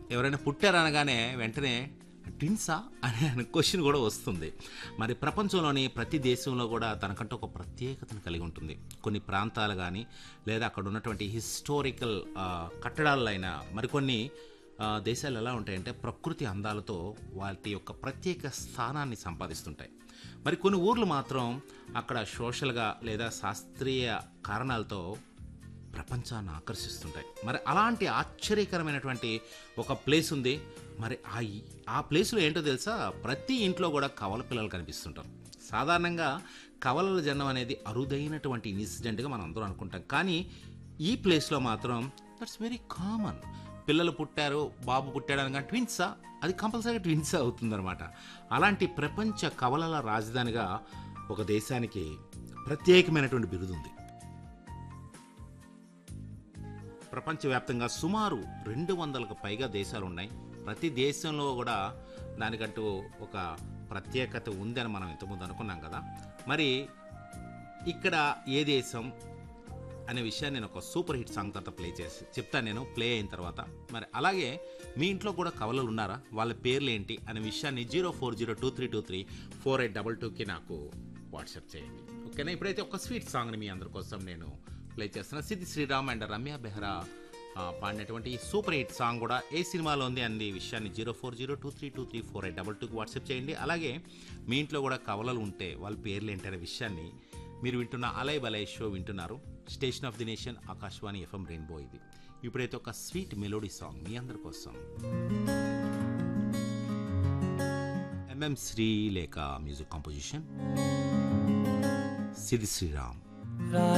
ఎవరైనా పుట్టారనగానే వెంటనే ట్విన్సా అనే క్వశ్చన్ కూడా వస్తుంది మరి ప్రపంచంలోని ప్రతి దేశంలో కూడా తనకంటూ ఒక ప్రత్యేకతను కలిగి ఉంటుంది కొన్ని ప్రాంతాలు కానీ లేదా అక్కడ ఉన్నటువంటి హిస్టారికల్ కట్టడాలైన మరికొన్ని ఆ, దేశాలు ఎలా ఉంటాయంటే ప్రకృతి అందాలతో వాటి యొక్క ప్రత్యేక స్థానాన్ని సంపాదిస్తుంటాయి మరి కొన్ని ఊర్లు మాత్రం అక్కడ సోషల్గా లేదా శాస్త్రీయ కారణాలతో ప్రపంచాన్ని ఆకర్షిస్తుంటాయి మరి అలాంటి ఆశ్చర్యకరమైనటువంటి ఒక ప్లేస్ ఉంది మరి ఆ ఆ ప్లేస్లో ఏంటో తెలుసా ప్రతి ఇంట్లో కూడా కవల పిల్లలు కనిపిస్తుంటారు సాధారణంగా కవలల జన్మం అనేది అరుదైనటువంటి ఇన్సిడెంట్గా మనం అందరం అనుకుంటాం కానీ ఈ ప్లేస్లో మాత్రం దట్స్ వెరీ కామన్ పిల్లలు పుట్టారు బాబు పుట్టాడు అనగా ట్విన్సా అది కంపల్సరీగా ట్విన్సా అవుతుందన్నమాట అలాంటి ప్రపంచ కవలల రాజధానిగా ఒక దేశానికి ప్రత్యేకమైనటువంటి బిరుదు ఉంది ప్రపంచవ్యాప్తంగా సుమారు రెండు వందలకు పైగా దేశాలు ఉన్నాయి ప్రతి దేశంలో కూడా దానికంటూ ఒక ప్రత్యేకత ఉందని మనం ఇంతకుముందు అనుకున్నాం కదా మరి ఇక్కడ ఏ దేశం అనే విషయాన్ని నేను ఒక సూపర్ హిట్ సాంగ్ తర్వాత ప్లే చేసి చెప్తాను నేను ప్లే అయిన తర్వాత మరి అలాగే మీ ఇంట్లో కూడా కవలలు ఉన్నారా వాళ్ళ పేర్లు ఏంటి అనే విషయాన్ని zero four zero two three two three four eight double టూకి నాకు వాట్సాప్ చేయండి ఓకేనా ఇప్పుడైతే ఒక స్వీట్ సాంగ్ని మీ అందరి కోసం నేను ప్లే చేస్తున్నా సిద్ధి శ్రీరామ్ అండ్ రమ్య బెహ్రా ఆ, పాడినటువంటి ఈ సూపర్ హిట్ సాంగ్ కూడా ఏ సినిమాలో ఉంది అనే విషయాన్ని zero four zero two three two three four eight double టూకి వాట్సాప్ చేయండి అలాగే మీ ఇంట్లో కూడా కవలలు ఉంటే వాళ్ళ పేర్లు ఏంటి అనే విషయాన్ని మీరు వింటున్న అలై బలై షో వింటున్నారు station of the nation Akashvani FM rainbow ఇది ఇప్పుడైతే ఒక స్వీట్ మెలోడీ సాంగ్ మీ అందరి కోసం ఎంఎం శ్రీ లేక మ్యూజిక్ కాంపోజిషన్ సిద్ధి శ్రీరామ్ రా